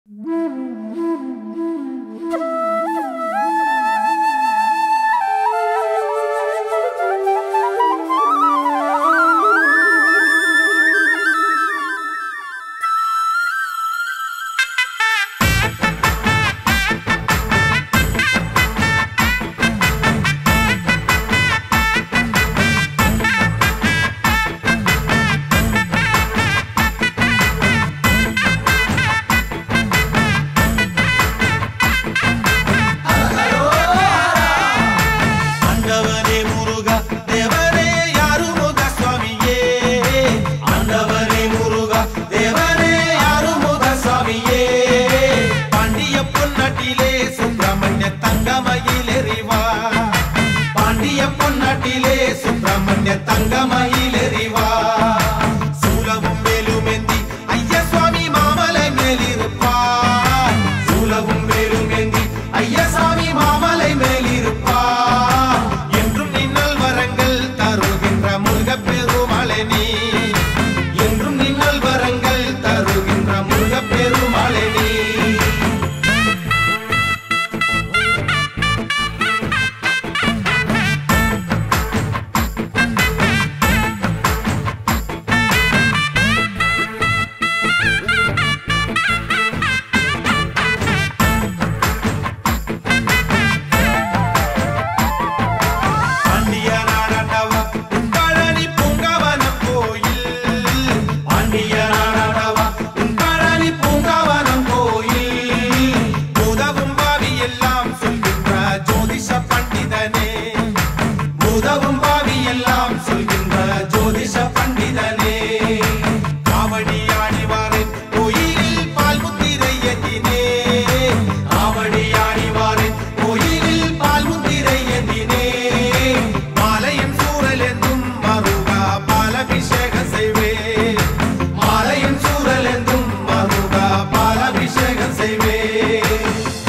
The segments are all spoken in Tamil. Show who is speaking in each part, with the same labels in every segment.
Speaker 1: ஆண்டவரே முருகா தேவரே யாருமுக சுவாமியே ஆண்டவரே முருகா தேவரே யாருமுக சுவாமியே பாண்டிய பொன்னாட்டிலே சுப்பிரமணிய தங்கமயிலெறிவா பாண்டிய பொன்னாட்டிலே சுப்பிரமணிய தங்கமயிலெறிவா சூலவும் வேலுமெந்தி ஐயா சுவாமி மாமலை மேலிருப்பார் சூலவும் வேலுமெந்தி ஐயா சாமி மாமலை மேலிருப்பார் என்றும் நின்னல் வரங்கள் தருகின்ற முருகப் பெருமாளே நீ என்றும் நின்னல் வரங்கள் தருகின்ற முருகப் பெருமாளே நீ பாண்டிய நாடவா உன்பழனி பூங்காவனம் கோயில் பாண்டிய நாடவா உன்பழனி பூங்காவனம் கோயில் உதவும் பாவி எல்லாம் சொல்கின்ற ஜோதிஷ பண்டிதனே உதவும் பாவி எல்லாம் சொல்கின்ற ஜோதிஷ பண்டிதனே காவடி ஆடிவாரேன் கோயிலில் பால் முத்திரை ஏற்றினே காவடி ஆடிவாரேன் கோயிலில் பால் முத்திரை ஏற்றினே மாலையும் சூரல் என்றும் மருகா பாலபிஷேகம் செய்வேன் மாலையும் சூரல் என்றும் மருகா பாலபிஷேகம் செய்வேன்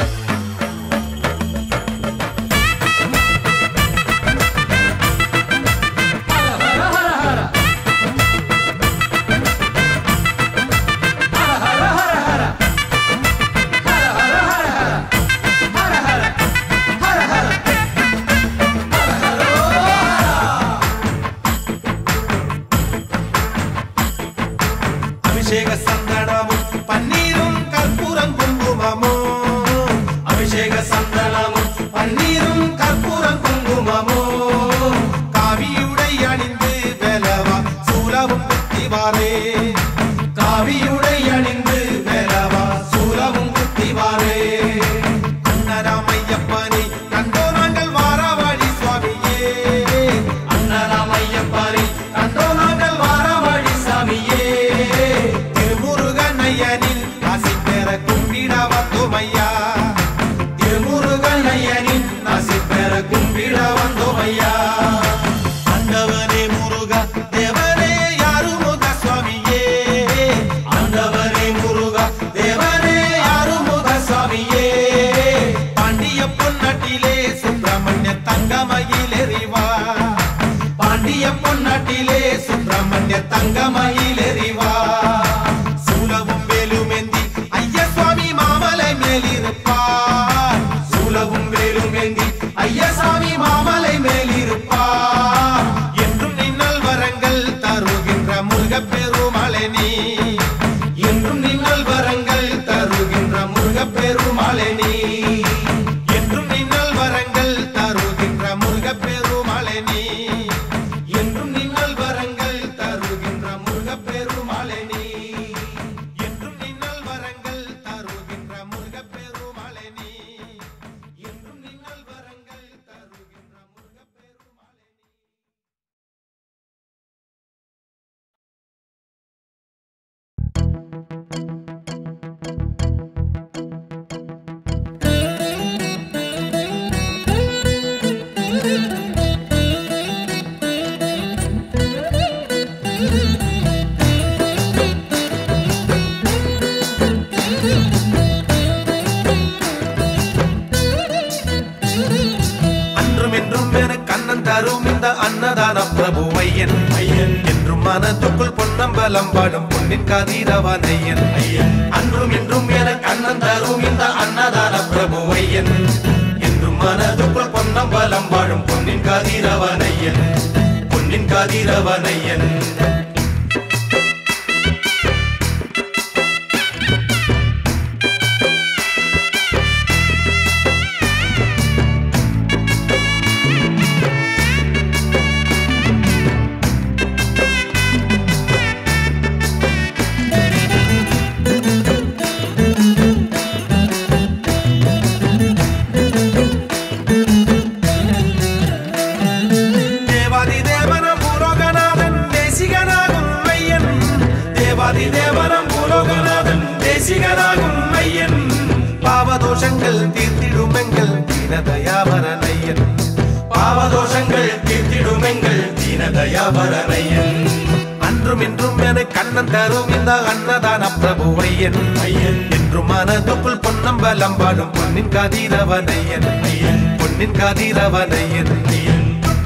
Speaker 1: அபிஷேக சந்தனமும் பன்னீரும் கற்பூரம் குங்குமமும் அபிஷேக சந்தனமும் பன்னீரும் கற்பூரம் குங்குமமும் காவியுடை அணிந்து வெலவா சூலவும் குத்திவாரே காவியுடை அணிந்து வெலவா சூலவும் குத்திவாரே அன்னராமையப்பனை கண்டோ நாங்கள் வாராவாடி சுவாமியே அன்னராமையப்பனை கண்டோ நாங்கள் வாராவாடி சாமியே திருமுருகனையனின் ஆசை பெற கும்பிட வந்தோம் ஐயா திருமுருகனையனின் ஆசை பெற கும்பிட வந்தோம் ஐயா ஆண்டவனே முருகா தேவனே யாருமுக சுவாமியே ஆண்டவரே முருகா தேவனே யாருமுக சுவாமியே பாண்டிய பொன்னாட்டிலே சுப்பிரமணிய தங்கமயிலெறிவா பாண்டிய பொன்னாட்டிலே சுப்பிரமணிய தங்கமயிலெறிவா சூலவும் வேலுமெந்தி ஐயா சுவாமி மாமலை மேலிருப்பார் சூலவும் வேலுமெந்தி ஐயா சாமி மாமலை மேலிருப்பார் என்றும் நின்னல் வரங்கள் தருகின்ற முருகப் பெருமாளே நீ என்றும் நின்னல் வரங்கள் தருகின்ற முருகப் பெருமாளே நீ என்றும் நின்னல் வரங்கள் தருகின்ற முருகப் பெருமாளே நீ என்றும் நின்னல் வரங்கள் தருகின்ற முருகப் பெருமாளே நீ என்றும் நின்னல் வரங்கள் தருகின்ற முருகப் பெருமாளே நீ என்றும் நின்னல் வரங்கள் தருகின்ற முருகப் பெருமாளே நீ அன்றும் என்றும் என கண்ணன் தரும் இந்த அன்னதான பிரபு ஐயன் ஐயன் என்றும் மனதுக்குள் பொன்னம்ப பொன்னம்பலம் பாடும் பொன்னின் கதிரவனையன் ஐயன் அன்றும் இன்றும் என கண்ணன் தரும் இந்த அன்னதான பிரபு ஐயன் என்றும் மனதுக்குள் பொன்னம்பலம் பாடும் பொன்னின் கதிரவனையன் பொன்னின் கதிரவனையன் தேவாதி தேவனம் பூலோகநாதன் தேசிகனாகும் ஐயன் தேவாதி தேவனம் பூலோகநாதன் தேசிகனாகும் ஐயன் பாவதோஷங்கள் தீர்த்திடுமெங்கள் தீனதயாபரன் ஐயன் பாவதோஷங்கள் தீர்த்திடுமெங்கள் தீனதயாபரன் அன்றும் இன்றும் என கண்ணன் தரும் இந்த அன்னதான பிரபு ஐயன் ஐயன் என்றும் மனதுக்குள் பொன்னம்பலம் பாடும் பொன்னின் கதிரவனையன் ஐயன் பொன்னின் கதிரவனையன் ஐயன்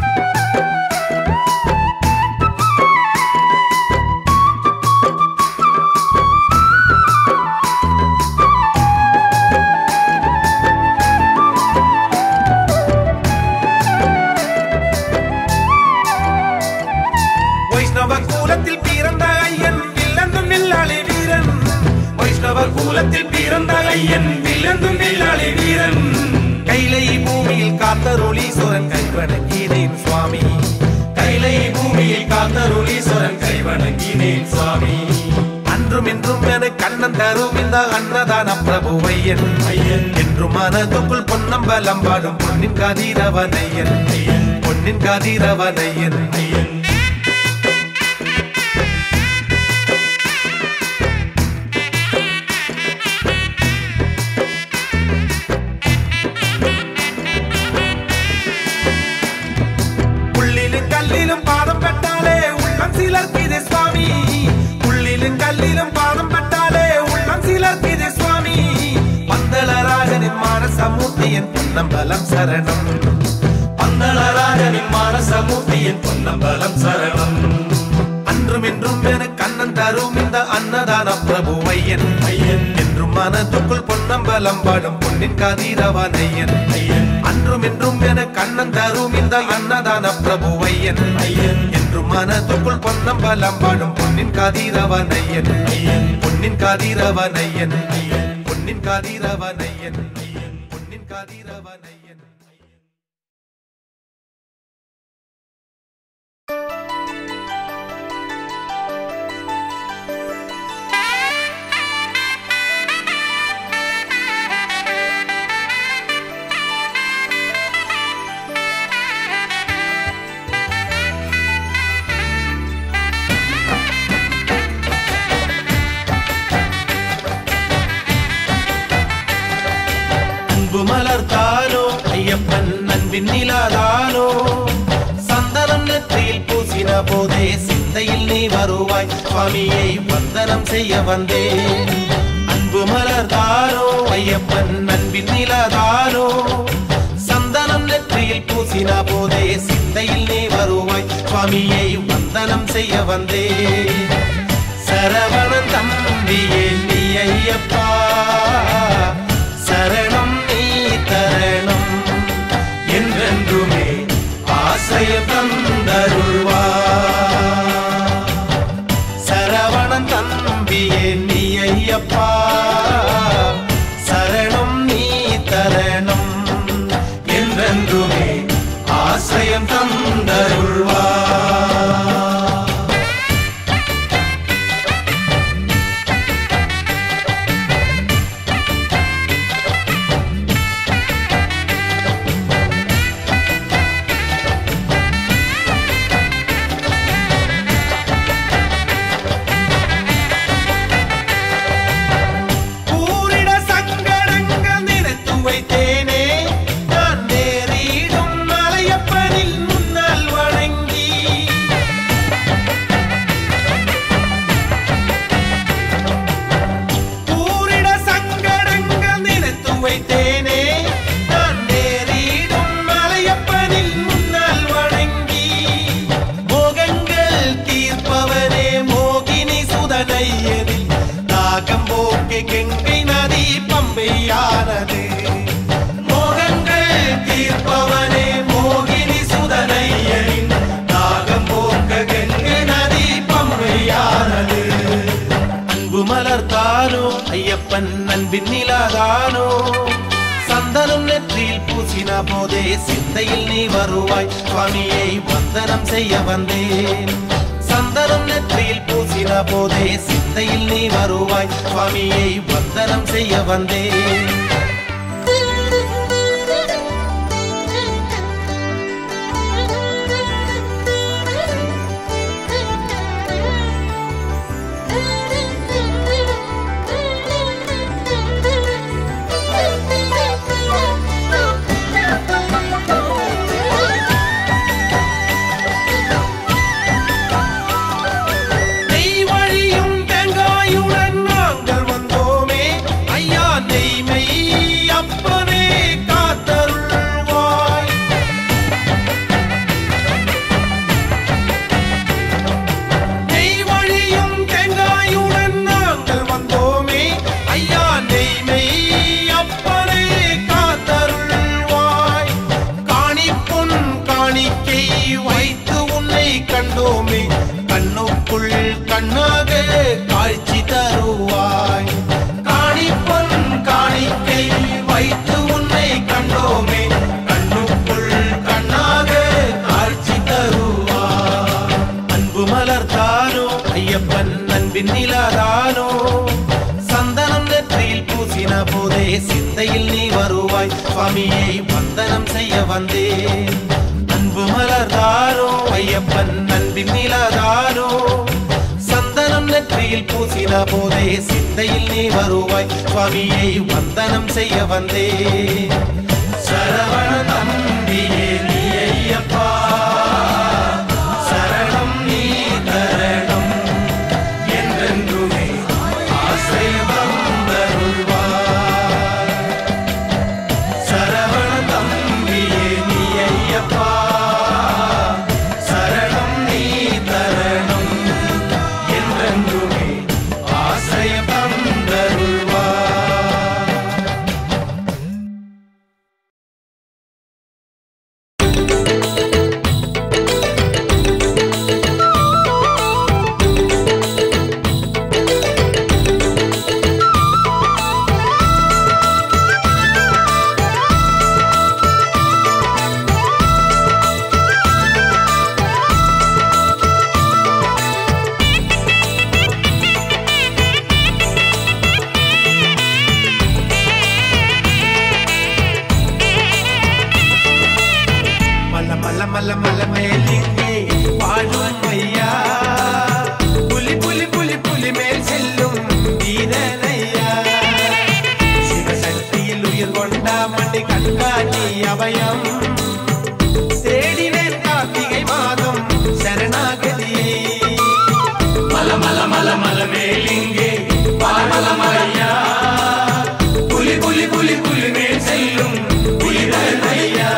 Speaker 1: வைஷ்ணவ கூலத்தில் பிறந்த ஐயன் வில்லந்தும் வில்லாளி வீரன் வைஷ்ணவ கூலத்தில் பிறந்த ஐயன் வில்லந்தும் வில்லாளி வீரன் கைலை பூமியில் காத்தருளீஸ்வரன் கைவணங்கினேன் சுவாமி கைலை பூமியில் காத்தருளீஸ்வரன் கைவணங்கினேன் சுவாமி அன்றும் இன்றும் என கண்ணன் தரும் இந்த அன்னதான பிரபு ஐயன் ஐயன் என்றும் மனதுக்குள் பொன்னம்பலம் பாடும் பொன்னின் கதிரவனையன் ஐயன் பொன்னின் கதிரவனையன் ஐயன் புள்ளிலும் கல்லிலும் பாதம் பட்டாலே உள்ளம் சிலர்க்கிது சுவாமி புள்ளிலும் கல்லிலும் பாதம் பட்டாலே உள்ளம் சிலர்க்கிது சுவாமி பந்தளராஜனின் மானசமூர்த்தியின் பொன்னம்பலம் சரணம் பந்தளராஜனின் மானசமூர்த்தியின் பொன்னம்பலம் சரணம் அன்றும் இன்றும் என கண்ணன் தரும் இந்த அன்னதான பிரபு ஐயன் ஐயன் என்றும் மனதுக்குள் பொன்னம்பலம் பாடும் பொன்னின் கதிரவனையன் ஐயன் அன்றும் இன்றும் என கண்ணன் தரும் இந்த அன்னதான பிரபு ஐயன் ஐயன் என்றும் மனதுக்குள் பொன்னம்பலம் பாடும் பொன்னின் கதிரவனையன் ஐயன் பொன்னின் கதிரவனையன் ஐயன் பொன்னின் கதிரவனையன் ஐயன் பொன்னின் கதிரவனையன் அன்பு மலர்த்தானோ ஐயப்பன் அன்பின் நிலாதானோ சந்தனம் நெற்றியில் பூசின போதே சிந்தையில் நீ வருவாய் சுவாமியை வந்தனம் செய்ய வந்தேன் அன்பு மலர்தானோ ஐயப்பன் அன்பின் நிலாதானோ சந்தனம் நெற்றியில் பூசின போதே சிந்தையில் நீ வருவாய் சுவாமியை வந்தனம் செய்ய வந்தேன் சரவணன் தம்பியே நீ ஐயப்பா சரணம் நீ தரணம் என்றென்றுமே ஆசையம் தந்தருள்வா சரவணன் தம்பியே நீ ஐயப்பா சரணம் நீ தரணம் என்றென்றுமே ஆசையம் தந்தருள்வா தாகம் போக்கே கெங்கை நதி பம்பையானது மோகங்கள் தீர்ப்பவனே மோகினி சுதனையனின் தாகம் போக்க கெங்கை நதி பம்பையானது அன்பு மலர்த்தானோ ஐயப்பன் அன்பின் நிலாதானோ சந்தனம் நெற்றியில் பூசின போதே சிந்தையில் நீ வருவாய் சுவாமியை வந்தனம் செய்ய வந்தேன் சந்தனம் நெற்றியில் பூசின போதே சிந்தையில் நீ வருவாய் சுவாமியை வந்தனம் செய்ய வந்தேன் நெய் வழியும் தேங்காயுடன் நாங்கள் வந்தோமே ஐயா நெய்மை அப்பனே காத்தருள்வாய் நெய் வழியும் தேங்காயுடன் நாங்கள் வந்தோமே ஐயா நெய்மை அப்பனே காத்தருள்வாய் காணிப்புண் காணிக்கை வைத்து உன்னை கண்டோமே கண்ணுக்குள் கண்ணாக காட்சி தருவாய் காணிப்பொன் காணிக்கை வைத்து உன்னை கண்டோமே கண்ணுக்குள் கண்ணாக காட்சி தருவாய் அன்பு மலர்தானோ ஐயப்பன் அன்பின் நிலாதானோ சந்தனம் நெற்றியில் பூசின போதே சிந்தையில் நீ வருவாய் சுவாமியை வந்தனம் செய்ய வந்தேன் அன்பு மலர்தானோ ஐயப்பன் அன்பின் நிலாதானோ சந்தனம் நெற்றியில் பூசின போதே சிந்தையில் நீ வருவாய் சுவாமியை வந்தனம் செய்ய வந்தேன் சரவண தம்பியே நீ ஐயப்பா சரணம் நீ தரணம் என்றென்றுமே ஆசை வந்தருள்வாய் சரவண தம்பியே நீ ஐயப்பா சரணம் நீ தரணம் என்றென்றுமே ஆசை வந்தருள்வாய் மல்ல மல்ல மல்ல மல்ல மேலிங்கே வாழும் ஐயா புலி புலி புலி புலி மேல் செல்லும் வீரனையா சிவசக்தியில் உயிர் கொண்டா மண்டி கண்காணி அபயம் தேடினேன் கார்த்திகை மாதம் சரணாகதியை மல மல மல மல மேலிங்கே வாழும் ஐயா புலி புலி புலி புலி மேல் செல்லும் வீரனையா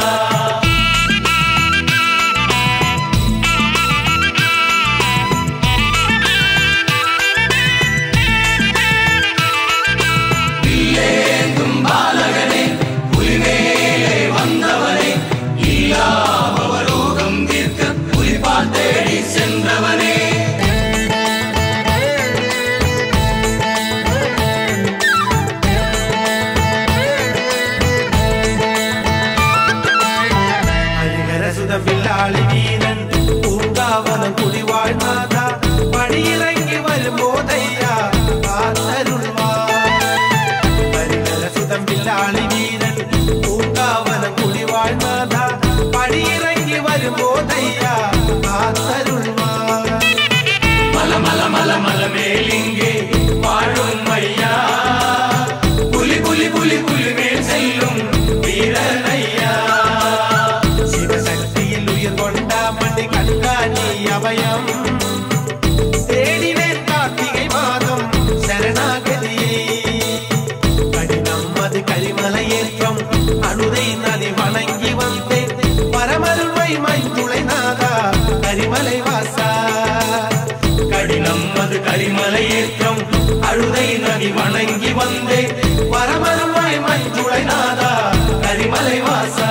Speaker 1: ஹரிஹர சுத வில்லாளி வீரன் பூங்காவனம் குடிவாழ் நாதா படியிறங்கி வரும் போதையா காத்தருள்வார் ஹரிஹர சுதம் வில்லாளி வீரன் பூங்காவனம் குடிவாழ் நாதா படியிறங்கி வரும் போதையா காத்தருள்வார் மல மல மல மல மேலிங்கே வாழும் ஐயா புலி புலி புலி புலி மேல் செல்லும் வீரனையா சிவசக்தியில் உயிர் கொண்டா மண்டி கண்காணி அபயம் தேடினேன் கார்த்திகை மாதம் சரணாகதியை கடினம் அது கரிமலை ஏற்றம் அனுதை நதி வணங்கி வந்தேன் பரமருள்வை மைத்துளை நாதா கரிமலை வாசா கடினம் அது கரிமலை ஏற்றம் அழுதை அடி வணங்கி வந்தேன் வரமருவாய் மஞ்சுளை நாதா கரிமலை வாசா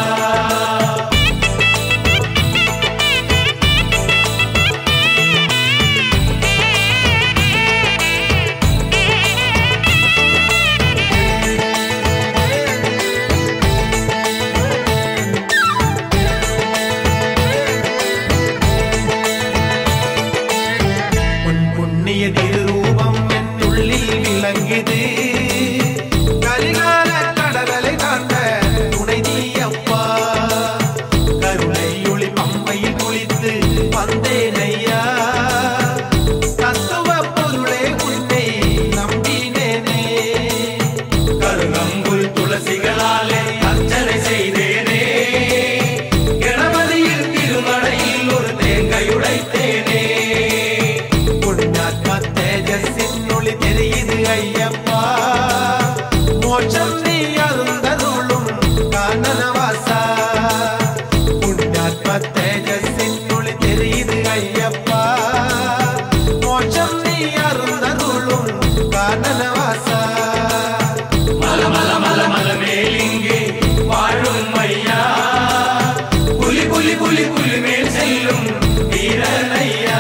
Speaker 1: உன் புண்ணிய திருரூபம் என் உள்ளில் விளங்குது கரிகால கடலை காண்ட துணை நீ அப்பா கருணை ஒளி பம்பையில் குளித்து வந்தேன் ஐயா தத்துவ பொருளே உன்னை நம்பினேனே கருங்கம்புல் துளசிகளாலே அர்ச்சனை செய்தேனே கணபதியில் திருமலையில் ஒரு தேங்காய் உடைத்தேனே புண்ணியாத்மா தேஜஸின் ஒளி தெரியுது ஐயப்பா மோட்சம் நீ அருந்தருளும் கானனவாசா புண்ணியாத்மா தேஜஸின் ஒளி தெரியுது ஐயப்பா மோட்சம் நீ அருந்தருளும் கானனவாசா மல மல மல மல மேலிங்கே வாழும் ஐயா புலி புலி புலி புலி மேல் செல்லும் வீரனையா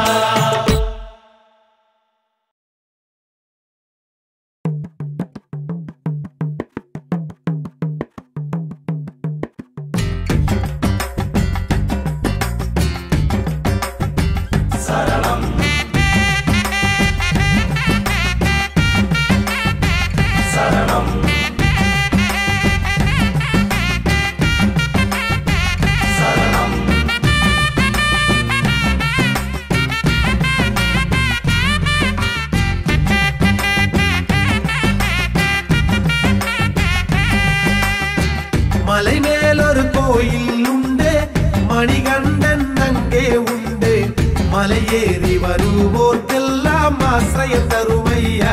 Speaker 1: சரணம் சரணம் சரணம் மலை மேலொரு கோயில் உண்டு மணிகண்டன் அங்கே உண்டு மலையேறி வருவோர்க்கெல்லாம் ஆசிரியம் தருமையா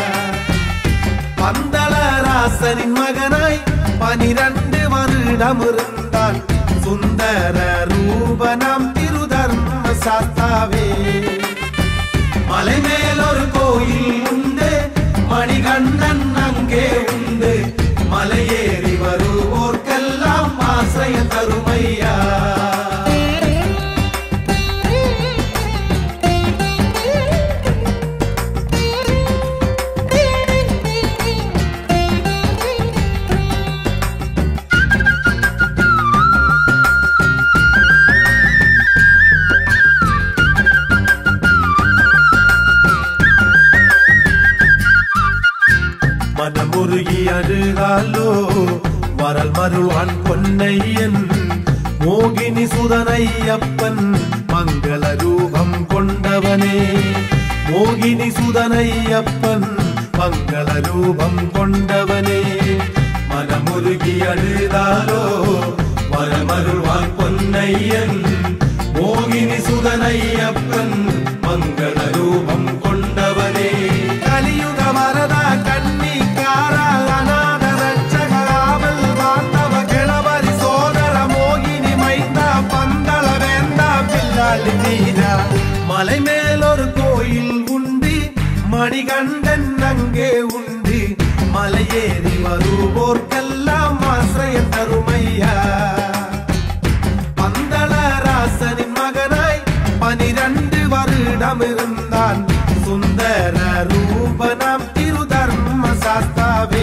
Speaker 1: பந்தளராசனின் மகனாய் பனிரண்டு வருடம் இருந்தான் சுந்தர ரூபனாம் திருதர்ம சாஸ்தாவே மலை மேலொரு கோயில் உண்டு மணிகண்டன் அங்கே உண்டு மலையேறி வருவோர்க்கெல்லாம் ஆசிரியம் தருமையா மனமுருகி அழுகாலோ வரல் மருள்வான் பொன்னையன் மோகினி சுதனையப்பன் மங்கள ரூபம் கொண்டவனே மோகினி சுதனையப்பன் மங்கள ரூபம் கொண்டவனே மனமுருகி அழுதாலோ வரமருள்வான் பொன்னையன் மோகினி சுதனையப்பன் மங்கள ரூபம் கொண்டவனே கலியுக வரதா கன்னிக்கார அநாத ரட்சக ஆவல் வாந்தவ கிழவரி சோதர மோகினி மைந்தா பந்தள வேந்தா பில்லாளி தீரா மலை மேலொரு கோயில் உண்டு மணிகண்டன் அங்கே உண்டு மலையேறி வருவோர்க்கெல்லாம் ஆசிரியம் தருமையா பந்தளராசனின் மகனாய் பனிரண்டு வருடம் இருந்தான் சுந்தர ரூபனாம் திருதர்ம சாஸ்தாவே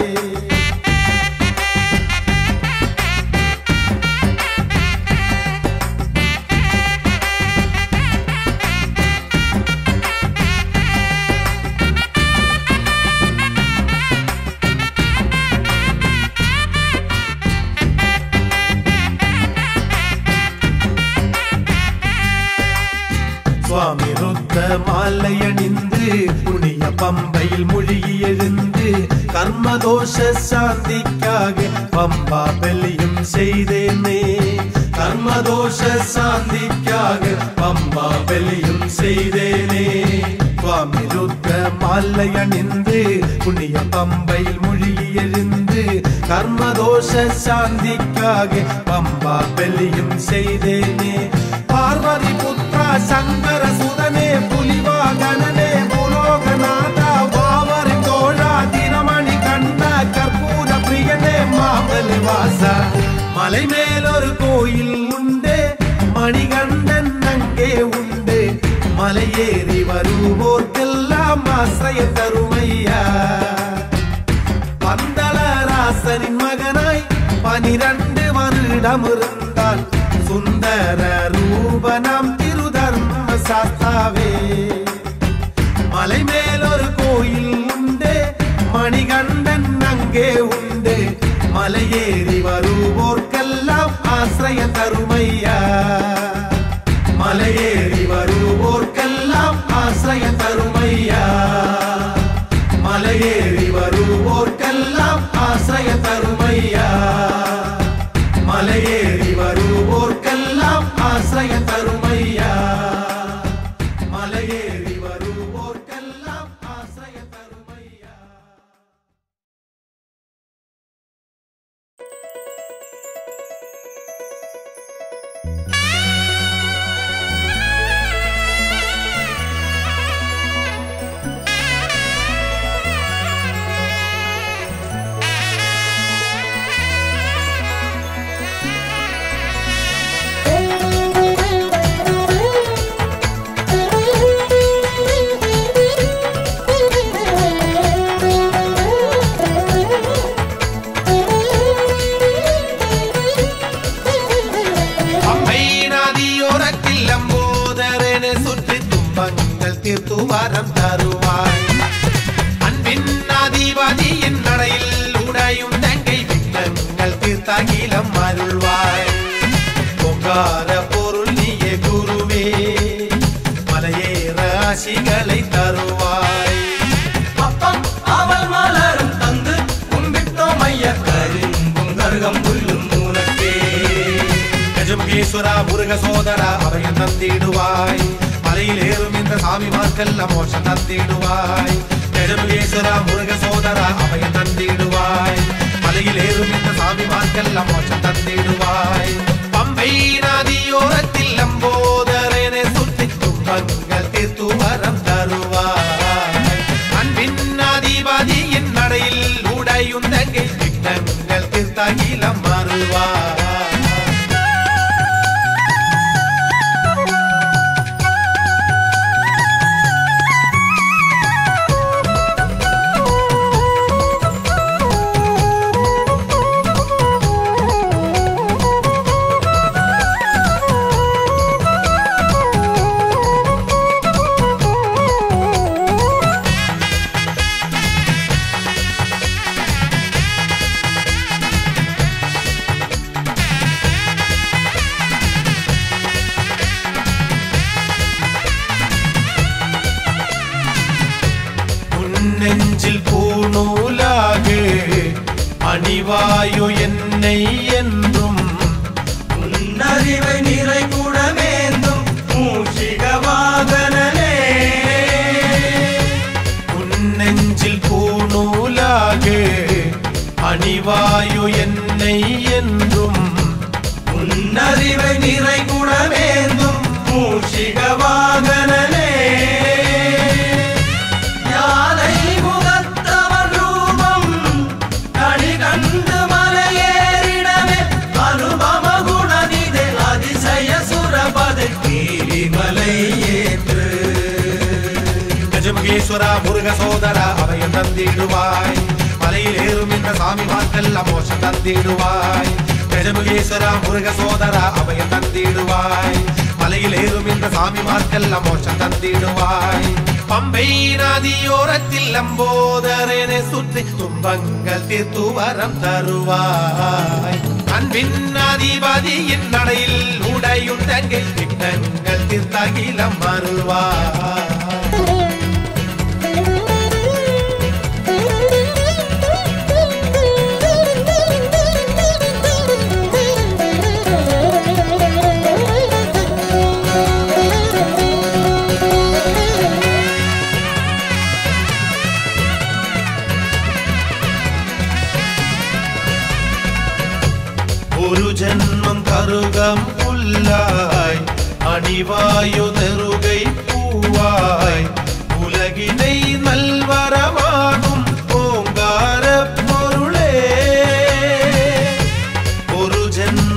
Speaker 1: சுவாமி ருத்த மாலையணிந்து புனிய பம்பையில் மொழிகி எழுந்து கர்மதோஷ சாந்திக்காக பம்பா பலியும் செய்தேனே கர்மதோஷ சாந்திக்காக பம்பா பலியும் செய்தேனே சுவாமி ருத்த மாலையணிந்து புனிய பம்பையில் மொழிகி எழுந்து கர்மதோஷ சாந்திக்காக பம்பா பலியும் செய்தேனே பார்வதி புத்ரா சங்கர சுதனே புலிவாகனனே புலோகநாதா வாவரி மலை மேலொரு கோயில் உண்டு மணிகண்டன் அங்கே உண்டு மலையேறி வருவோர்க்கெல்லாம் ஆசிரிய தருமையா பந்தளராசனின் மகனாய் பனிரண்டு வருடம் இருந்தால் சுந்தர ரூபனம் திருதர்ம சாஸ்தாவே மலை மேலொரு கோயில் உண்டு மணிகண்டன் அங்கே உண்டு மலையேறி வருவோர்க்கெல்லாம் ஆசிரிய தருமையா மலையேறி வருவோர்க்கெல்லாம் ஆசிரிய தருமையா மலையேறி வருவோர்க்கெல்லாம் ஆசிரிய தருமையா மலையேறி வருவோர்க்கெல்லாம் ஆசிரிய தருமையா மலையேறி வருவோர்க்கெல்லாம் ஆசிரிய தருமையா அம்மை நதியோரத்தில் லம்போதரன சுற்றி துன்பங்கள் தீர்த்து வரம் தருவாய் அன்பின் அதிபதியின் நடையில் உடையும் தங்கை விண்ணங்கள் தீர்த்தகிலம் அருள்வாய் பொங்கார பொருள் நீயே குருவே மலையேற ஆசிகளை தருவாய்
Speaker 2: அப்பம் அவள் மலரும் தந்து கும்பிட்டோம் ஐயா கரும்பும் கருகம் புல்லும் உனக்கே
Speaker 1: கஜமுகேஸ்வரா முருக சோதரா அபயம் தந்திடுவாய் மலையில் ஏறும் இந்த சாமிமார்க்கெல்லாம் மோட்சம் தந்திடுவாய் கஜமுகேஸ்வரா முருக சோதரா அபயம் தந்திடுவாய் மலையில் ஏறும் இந்த சாமிமார்க்கெல்லாம் மோட்சம் தந்திடுவாய் பம்பை நதியோரத்தில் லம்போதரனை சுற்றி துன்பங்கள் தீர்த்து வரம் தருவாய் அன்பின் அதிபதியின் நடையில் உடையும் தங்கை விண்ணங்கள் தீர்த்தகிலம் மறுவாய் உன் நெஞ்சில் பூநூலாகு அணிவாயு என்னை என்றும்
Speaker 2: உன்னறிவை நிறை குடமேந்தும் மூஷிக வாகனனே
Speaker 1: உன் நெஞ்சில் பூநூலாகு அணிவாயு என்னை என்றும்
Speaker 2: உன்னறிவை நிறை குடமேந்தும் மூஷிக வாகனனே யானை முகத்தவர் ரூபம் கனி கண்டு மலையேறிடமே அனுபவ குணனிதே அதிசய சுரபது கீரிமலை ஏற்று
Speaker 1: கஜமுகேஸ்வரா முருக சோதரா அபயம் தந்திடுவாய் மலையில் ஏறும் இந்த சாமிமார்க்கெல்லாம் மோட்சம் தந்திடுவாய் கஜமுகேஸ்வரா முருக சோதரா அபயம் தந்திடுவாய் மலையில் ஏறும் இந்த சாமிமார்க்கெல்லாம் மோட்சம் தந்திடுவாய் பம்பை நதியோரத்தில் லம்போதரனை சுற்றி துன்பங்கள் தீர்த்து வரம் தருவாய் அன்பின் அதிபதியின் நடையில் உடையும் தங்கை விண்ணங்கள் தீர்த்தகிலம் வருவாய் ഒരു ജന്മം കറുകം പുല്ലായി അണിവായുതറുകൈ പൂവായി ഉലകിனை നൽവരമാകും ഓങ്കാര പൊരുളേ ഒരു ജന്മ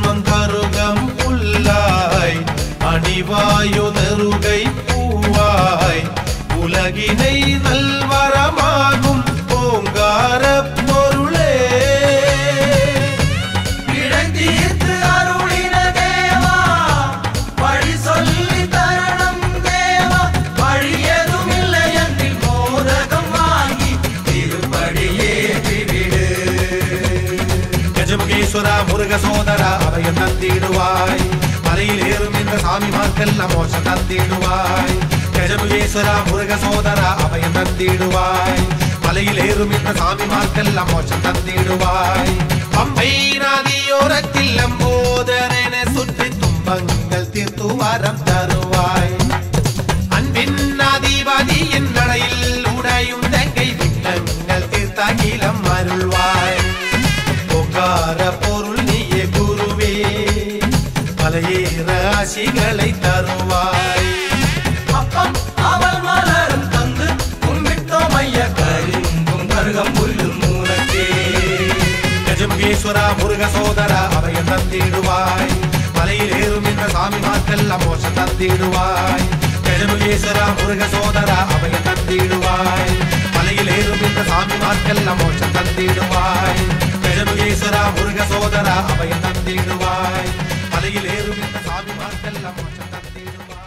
Speaker 1: முருக சோதரா அபயம் தந்திடுவாய் மலையில் ஏறும் இந்த சாமிமார்க்கெல்லாம் மோசம் தந்திடுவாய் கஜமுகேஸ்வரா முருக சோதரா அபயம் தந்திடுவாய் மலையில் ஏறும் இந்த சாமிமார்க்கெல்லாம் மோசம் தந்திடுவாய் பம்பை நதியோரத்தில் லம்போதரன சுற்றி துன்பங்கள் தீர்த்து வரம் தருவாய் அன்பின் அதிபதியின் நடையில் உடையும் தங்கை விண்ணங்கள் தீர்த்தகிலம் அருள்வாய் பொக்கார பொருள் நீயே குருவே மலையேற ஆசிகளை தருவாய்
Speaker 2: அப்பம் அவள் மலரும் தந்து கும்பிட்டோம் ஐய கருங்கும் கருகம் புல்லும் மூலத்தே
Speaker 1: கஜமுகேஸ்வரா முருக சோதரா அபயம் தந்திடுவாய் மலையில் ஏறும் இந்த சாமி மார்க்கெல்லாம் மோசம் தந்திடுவாய் கஜமுகேஸ்வரா முருக சோதரா அபயம் தந்திடுவாய் மலையில் ஏறும் இந்த சாமி மார்க்கெல்லாம் மோசம் தந்திடுவாய் கஜமுகேஸ்வரா முருக சோதரா அபயம் தந்திடுவாய் மலையில் ஏறும் இந்த சாமி மார்க்கெல்லாம் மோசம் தந்திடுவாய்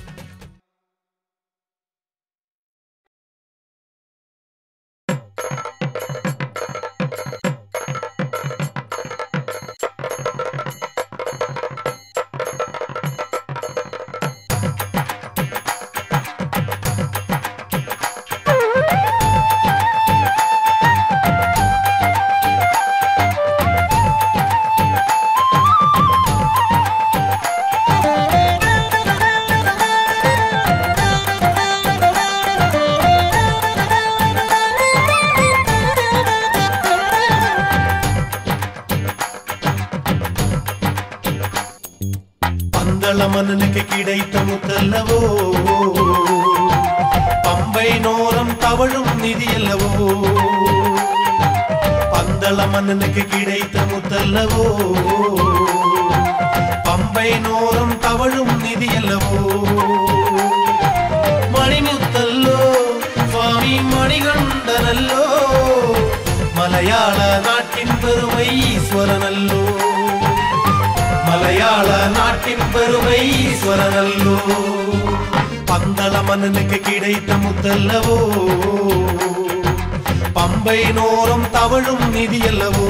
Speaker 1: பந்தள மன்னனுக்கு கிடைத்த முத்தல்லவோ பம்பை நோரம் தவழும் நிதி அல்லவோ பந்தள மன்னனுக்கு கிடைத்த முத்தல்லவோ பம்பை நோரம் தவழும் நிதி அல்லவோ மணிமுத்தல்லோ சுவாமி மணிகண்டனல்லோ மலையாள நாட்டின் பெருமை ஈஸ்வரனல்லோ மலையாள நாட்டின் பெருமை ஈஸ்வரனல்லோ பந்தள மன்னனுக்கு கிடைத்த முத்தல்லவோ பம்பை நோரம் தவழும் நிதி அல்லவோ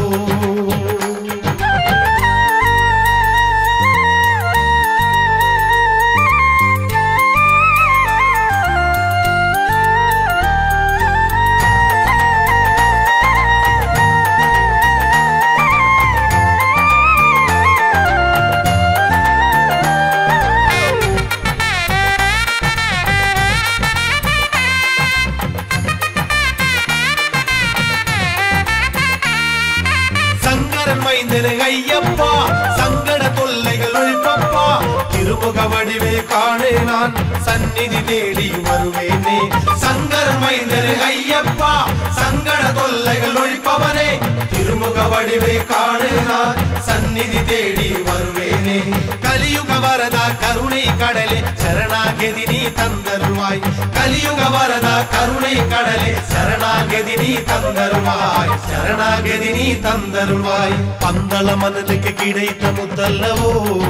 Speaker 1: சங்கரன் மைந்தனு ஐயப்பா சங்கட தொல்லைகள் ஒழிப்பப்பா திருமுக வடிவே காணே நான் சந்நிதி தேடி வருவேனே சங்கரன் மைந்தனு ஐயப்பா சங்கட தொல்லைகள் ஒழிப்பவனே திருமுக வடிவே காணே நான் சந்நிதி தேடி வருவேனே கலியுக வரதா கருணை கடலே சரணாகதி நீ தந்தருவாய் கலியுக வரதா கருணை கடலே சரணாகதி நீ தந்தருவாய் சரணாகதி நீ தந்தருவாய் பந்தள மனதுக்கு கிடைத்த முத்தல்லவோ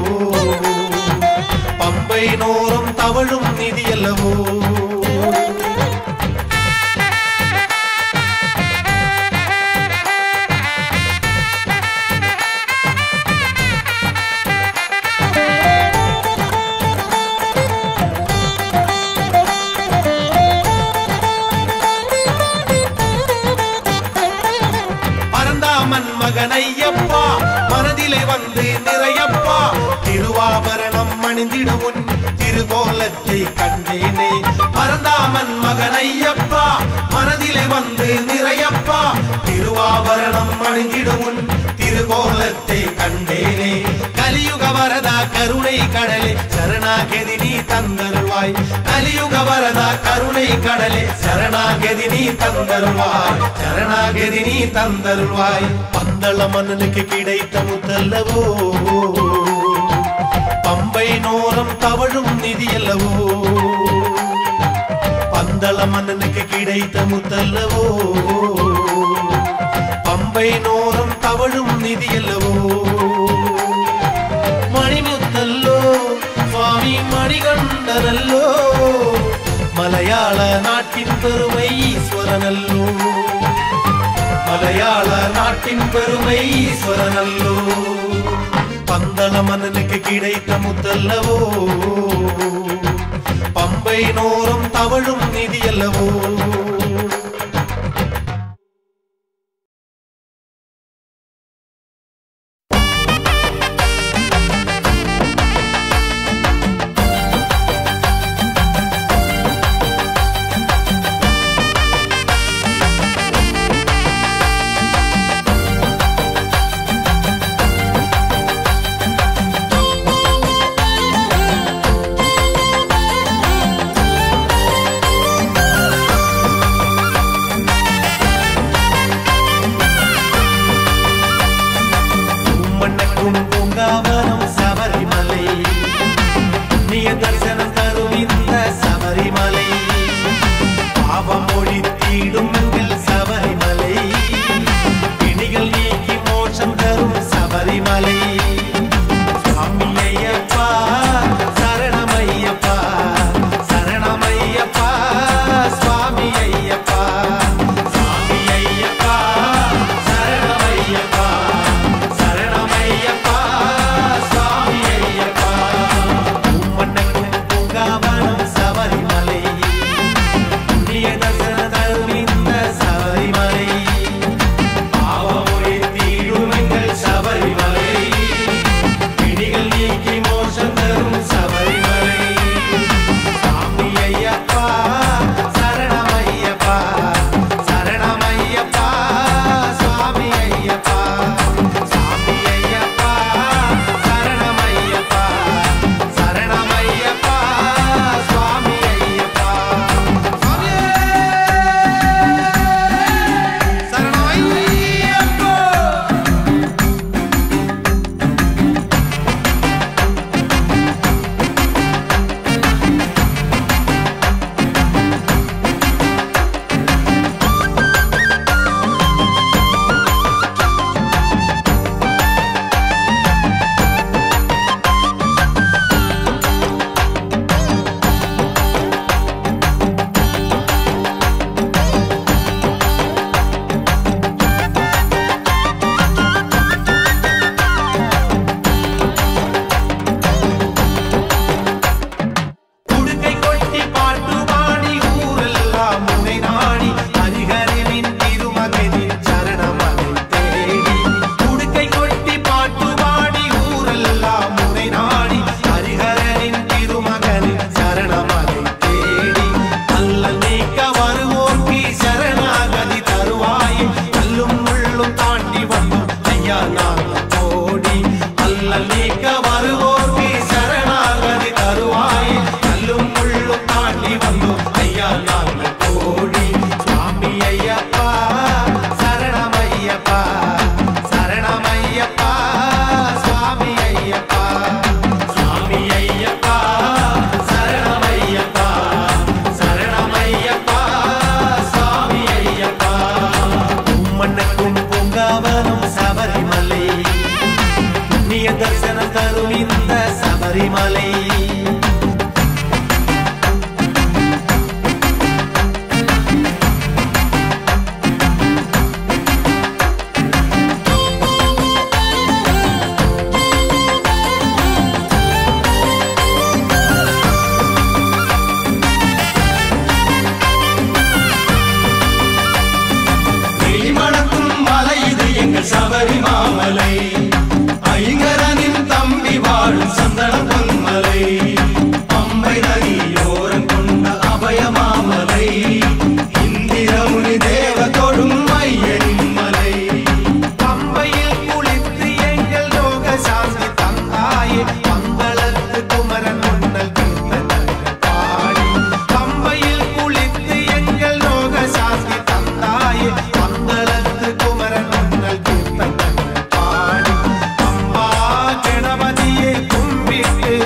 Speaker 1: பம்பை நோரம் தவழும் நிதி அல்லவோ பரந்தாமன் மகன் ஐயப்பா மனதிலே வந்து நிறையப்பா திருவாபரணம் அணிந்திடுமுன் திருகோலத்தை கண்டேனே பரந்தாமன் மகன் ஐயப்பா மனதிலே வந்து நிறையப்பா திருவாபரணம் அணிந்திடுமுன் திருகோலத்தை கண்டேனே கலியுக வரதா கருணை கடலே சரணாகதி நீ தந்தருவாய் கலியுக வரதா கருணை கடலே சரணாகதி நீ தந்தருவாய் சரணாகதி நீ தந்தருவாய் பந்தள மன்னனுக்கு கிடைத்த முத்தல்லவோ பம்பை நோரம் தவழும் நிதி அல்லவோ பந்தள மன்னனுக்கு கிடைத்த முத்தல்லவோ பம்பை நோரம் தவழும் நிதி அல்லவோ மணிமுத்தல்லோ சுவாமி மணிகண்டனல்லோ மலையாள நாட்டின் பெருமை ஈஸ்வரனல்லோ மலையாள நாட்டின் பெருமை ஈஸ்வரனல்லோ பந்தள மன்னனுக்கு கிடைத்த முத்தல்லவோ பம்பை நோரம் தவழும் நிதியல்லவோ மண்ணக்கும் பூங்காவனம் சபரிமலை புண்ணிய தரிசனம் தரும் இந்த சபரிமலை பாவம் ஒழித்தீடும் எங்கள் சபரிமலை பிணிகள் நீக்கி மோட்சம் தரும் சபரிமலை சுவாமி ஐயப்பா சரணமையப்பா சரணமையப்பா சுவாமி ஐயப்பா சுவாமி ஐயப்பா சரணமையப்பா சரணமையப்பா சுவாமி ஐயப்பா உம்மண்ணக்கும் பூங்காவனம் சபரிமலை புண்ணிய தரிசன தரும் இந்த சபரிமலை பாவமொழி தீரும் எங்கள் சபரிமலை பிணிகள் நீக்கி மோசம் தரும் சபரிமலை சாமி ஐயப்பா சரணமையப்பா சரணமையப்பா சுவாமி ஐயப்பா சாமி ஐயப்பா சரணமையப்பா சரணமையப்பா சுவாமி ஐயப்பா சரணமையப்பா குடுக்கை கொட்டி பாட்டு பாடி ஊரெல்லாம் முனை நாடி ஹரிஹரனின் திருமகனின் சரணமலை தேடி குடுக்கை கொட்டி பாட்டு பாடி ஊரெல்லாம் முனை நாடி ஹரிஹரனின் திருமகனின் சரணமலை தேடி அல்லல் நீக்க வருவோர்க்கு சரணாகதி தருவாயே கல்லும் முள்ளும் தாண்டி வந்தோம் ஐயா நாங்கள் கோடி அல்லல் நீக்க வருவோர்க்கு சரணாகதி தருவாயே கல்லும் முள்ளும் தாண்டி வந்தோம் ஐயா நாங்கள் கோடி சுவாமி ஐயப்பா சரணமையப்பா சரணமையப்பா சுவாமி ஐயப்பா சுவாமி ஐயப்பா சரணமையப்பா சரணமையப்பா சுவாமி ஐயப்பா உம்மண்ணக்கும் பூங்காவனம் சபரிமலை புண்ணிய தரிசனம் தரும் இந்த சபரிமலை
Speaker 2: வெளிமணக்கும் மலை இது எங்கள் சபரி மாமலை ஐங்கரனின் தம்பி வாழும் சந்தன பொன்மலை பம்பை நதியோரம் கொண்ட அபய மாமலை இந்திரமுனி தேவ தொடும் ஐயனின் மலை
Speaker 1: பம்பையில் குளித்து எங்கள் லோக சாந்தி தந்தாயே மங்களத்து குமரன் முன்னல் கீர்த்தனங்கள் பாடி பம்பையில் குளித்து எங்கள் லோக சாந்தி தந்தாயே மங்களத்து குமரன் முன்னல் கீர்த்தனங்கள் பாடி அம்மா கணபதியை கும்பிட்டு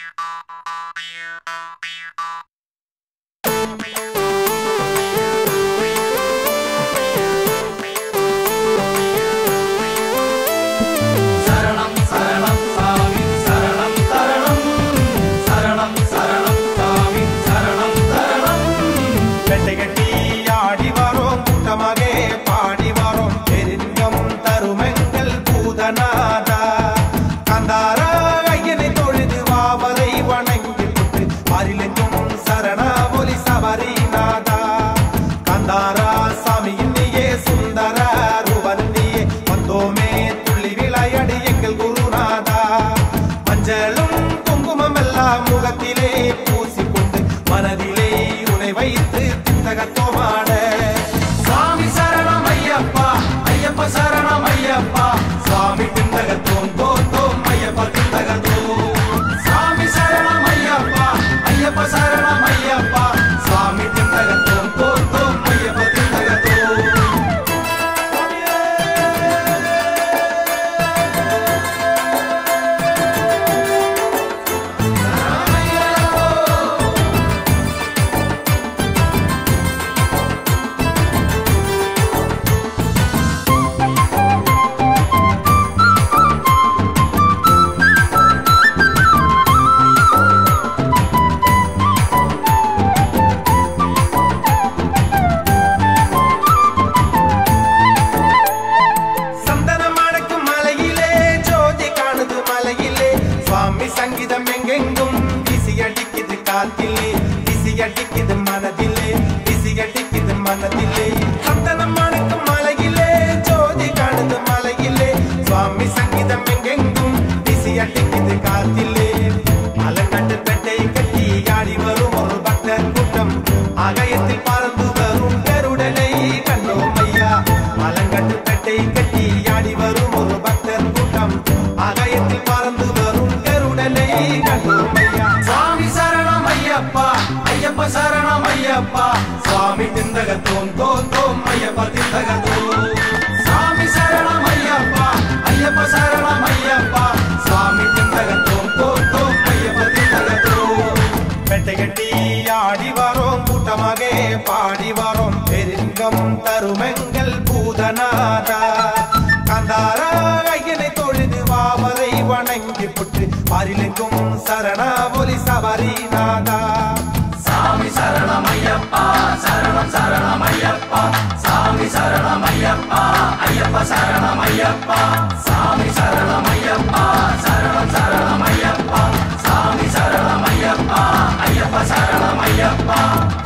Speaker 2: சரணம் சரணம் சாமி சரணம் தரணம் சரணம் சரணம் சாமி சரணம் தரணம்
Speaker 1: வெட்டை கட்டி ஆடி வரோம் கூட்டமாக பாடி வரோம் பெருங்கம் தருமெங்கள் பூதநாதா கந்தாரா ஐயனை தொழுது வாவரை வணங்கி புட்டு அரிலெங்கும் சரணா ஒலி சபரிநாதா கந்தாரா சாமியின் நீயே சுந்தர ரூபன் நீயே வந்தோமே துள்ளி விளையாடி எங்கள் குருநாதா மஞ்சளும் குங்குமம் எல்லாம் முகத்திலே பூசிக்கொண்டு மனதிலே உனை வைத்து தித்தகத்தோமாட
Speaker 2: சாமி சரணம் ஐயப்பா ஐயப்ப சரணம் ஐயப்பா சுவாமி திண்டகத்தோம் தோத்தோம் ஐயப்ப திண்டகத்தோம் சாமி சரணம் ஐயப்பா ஐயப்ப சரணம் ஐயப்பா சுவாமி திண்டகத்தோம் தோத்தோம் ஐயப்ப திண்டகத்தோம்
Speaker 1: சந்தனம் அடக்கும் மலையிலே ஜோதி காணுது மலையிலே சுவாமி சங்கீதம் எங்கெங்கும் விசி அடிக்குது காத்திலே விசி அடிக்குது மனதிலே விசி அடிக்குது மனதிலே சந்தனம் அடக்கும் மலையிலே ஜோதி காணுது மலையிலே சுவாமி சங்கீதம் எங்கெங்கும் விசி அடிக்குது காத்திலே அலங்கட்டு பெட்டை கட்டி ஆடி வரும் ஒரு பக்தர் கூட்டம் ஆகாயத்தில் பறந்து வரும் கருடனை கண்டோம் ஐயா அலங்கட்டு பெட்டை கட்டி ஆடி வரும் ஒரு பக்தர் கூட்டம் ஆகாயத்தில் பறந்து வரும் கருடனை கண்டோம் ஐயா
Speaker 2: சாமி சரணம் ஐயப்பா ஐயப்ப சரணம் ஐயப்பா சுவாமி திந்தகத்தோம் தோத்தோம் ஐயப்ப திந்தகத்தோம் சாமி சரணம் ஐயப்பா ஐயப்ப சரணம் ஐயப்பா சுவாமி திந்தகத்தோம் தோத்தோம் ஐயப்ப திந்தகத்தோம்
Speaker 1: பெட்டை கட்டி ஆடி வரோம் கூட்டமாக பாடி வரோம் பெருங்கம் தருமெங்கள் பூதநாதா கந்தாரா ஐயனை தொழுது வாவரை வணங்கி புற்று அரிலெங்கும் சரணா ஒலி சபரிநாதா
Speaker 2: சாமி சரணம் ஐயப்பா சரணம் சரணம் ஐயப்பா சாமி சரணம் ஐயப்பா ஐயப்ப சரணம் ஐயப்பா சாமி சரணம் ஐயப்பா சரணம் சரணம் ஐயப்பா சாமி சரணம் ஐயப்பா ஐயப்ப சரணம் ஐயப்பா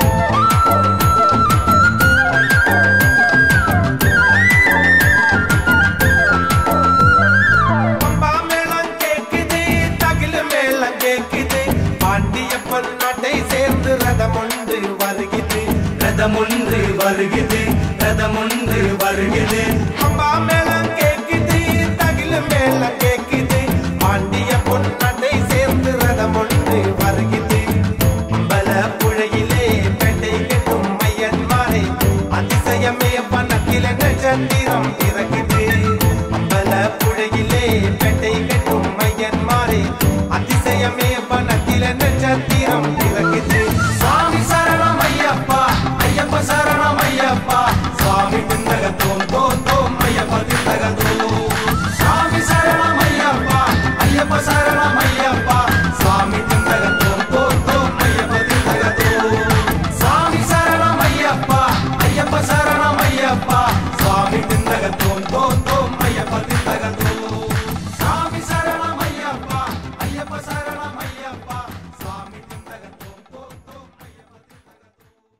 Speaker 1: பம்பா மேளம் கேக்குது தகிலு மேளம் கேக்குது பாண்டியப்பன் நாட்டை சேர்ந்து ரதம் ஒன்று வருகிறது
Speaker 2: ரதமொன்று வருகிறது ரதமொன்று வருகிறது
Speaker 1: பம்பா மேளம் கேக்குது தகிலு மேளம் கேக்குது பாண்டிய பொன்னாட்டை சேர்ந்து ரதம் ஒன்று வருகிறது அம்பல புழையிலே பெட்டை கெட்டும் மையன்மாரை அதிசயமே பணத்தில நட்சத்திரம் இறக்குது அம்பல புழையிலே பெட்டை கெட்டும் மையன்மாரை அதிசயமே பணத்தில நட்சத்திரம் இறக்குது
Speaker 2: சாமி சரணம் ஐயப்பா ஐயப்ப சரணம் ஐயப்பா சுவாமி திண்டகத்தோம் தோத்தோம் ஐயப்ப திண்டகத்தோம் சாமி சரணம் ஐயப்பா ஐயப்ப சரணம் ஐயப்பா சுவாமி திண்டகத்தோம் தோத்தோம் ஐயப்ப திண்டகத்தோம் சாமி சரணம் ஐயப்பா ஐயப்ப சரணம் ஐயப்பா சுவாமி திண்டகத்தோம் தோத்தோம் ஐயப்ப திண்டகத்தோம் சாமி சரணம் ஐயப்பா ஐயப்ப சரணம் ஐயப்பா சுவாமி திண்டகத்தோம் தோத்தோம் ஐயப்ப திண்டகத்தோம்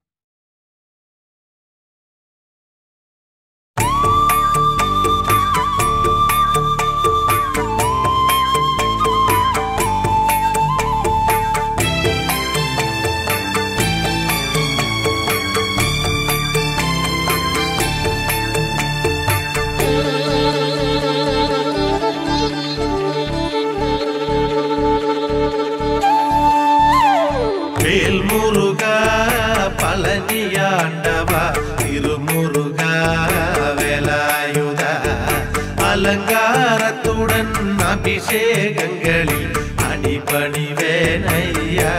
Speaker 1: வேல் முருகா பழனியாண்டவா திருமுருகா வேலாயுதா அலங்காரத்துடன் அபிஷேகங்களில் அடிபணிந்தோம் அடிபணிவேனையா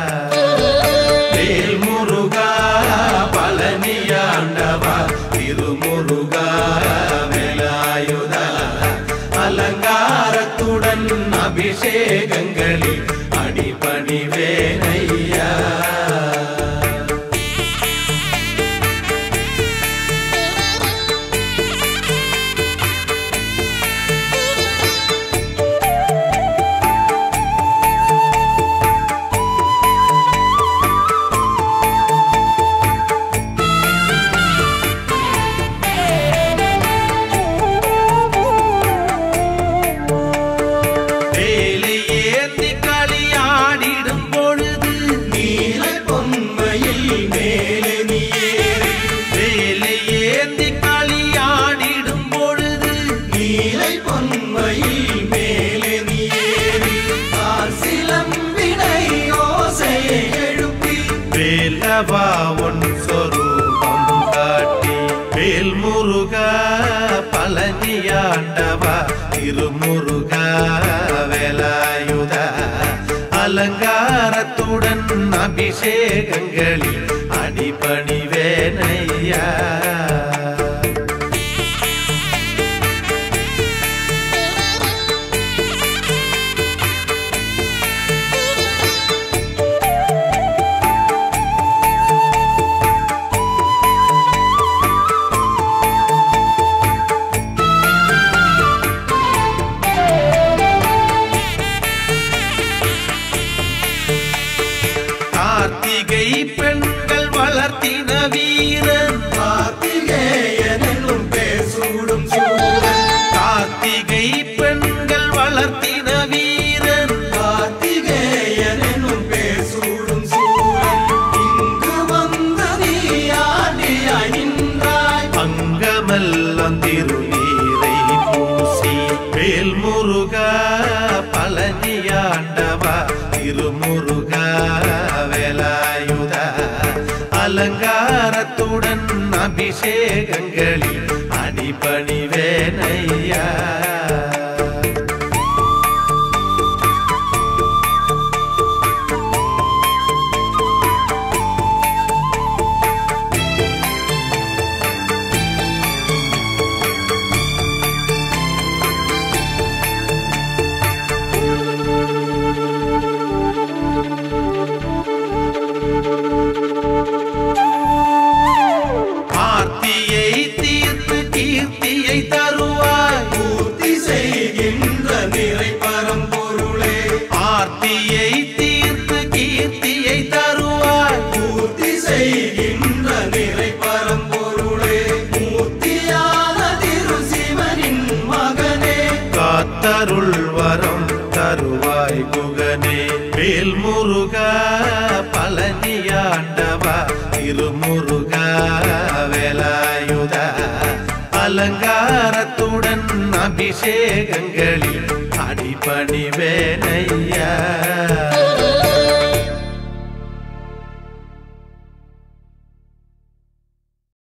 Speaker 1: வேல் முருகா பழனியாண்டவா திருமுருகா வேலாயுதா அலங்காரத்துடன் அபிஷேகங்களில் அடிபணிவேனையா வேலை ஏந்தி களியாடிடும் பொழுது
Speaker 2: நீல பொன்மையில் மேலே நீ ஏறி
Speaker 1: வேலை ஏந்தி களியாடிடும் பொழுது
Speaker 2: நீலை பொன்மையில் மேலே நீ ஏறி கால் சிலம்பினை ஓசையை எழுப்பி
Speaker 1: வேலவா உன் சொரூபம் காட்டி வேல் முருகா பழனியாண்டவா திருமுருகா வேலாயுதா அலங்காரத்துடன் அபிஷேகங்களில் அடிபணிவேனையா கார்த்திகை பெண்கள் வளர்த்தின வீரன்
Speaker 2: கார்த்திகேயனும் பேசூடும் சூரன்
Speaker 1: கார்த்திகை பெண்கள் வளர்த்தின வீரன்
Speaker 2: கார்த்திகேயனும் பேசூடும் சூரன் இங்கு வந்த நீ ஆண்டியாய் நின்றாய்
Speaker 1: அங்கமெல்லாம் திருநீரை பூசி வேல் முருகா பழனியாண்டவா திருமுருகா வேலாயுதா அலங்காரத்துடன் அபிஷேகங்களில் அடிபணிவேனையா ஆர்த்தியை தீர்த்து கீர்த்தியை தருவாய்
Speaker 2: பூர்த்தி செய்கின்ற நிறை பரம்பொருளே
Speaker 1: ஆர்த்தியை தீர்த்து கீர்த்தியை தருவாய்
Speaker 2: பூர்த்தி செய்கின்ற நிறை பரம்பொருளே மூர்த்தியான திரு சிவனின் மகனே
Speaker 1: காத்தருள் வரம் தருவாய் குகனே வேல் முருகா பழனியாண்டவா திருமுருகா வேலாயுதா அலங்காரத்துடன் அபிஷேகங்களில் அடிபணிவேனையா